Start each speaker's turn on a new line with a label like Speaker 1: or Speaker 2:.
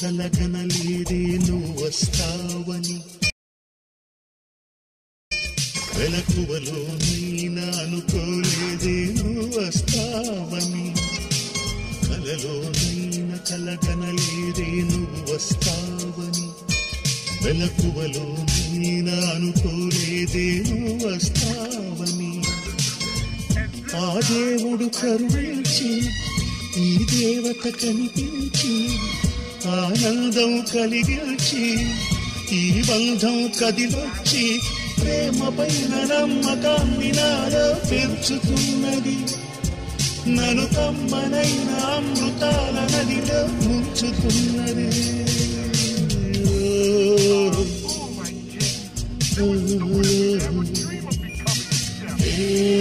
Speaker 1: కలగనలేదే నువ్వు వస్తావని వెలకువలో నీన అనుకోలేదే నువ్వు వస్తావని కలలో నీన కలగనలేదే నువ్వు వస్తావని వెలకువలో నీన అనుకోలేదే నువ్వు వస్తావని ఆ దేవుడు కరుణించి ఈ దేవత కనిపించి ఆనందం కలిగించి ఈ బంధం కదిలొచ్చి ప్రేమ పైన నమ్మకాన్ని నాలో పెంచుతున్నది నన్ను కమ్మనైన అమృతాల నదిలో ముంచుతున్నది ఓ, ఓ, ఓ.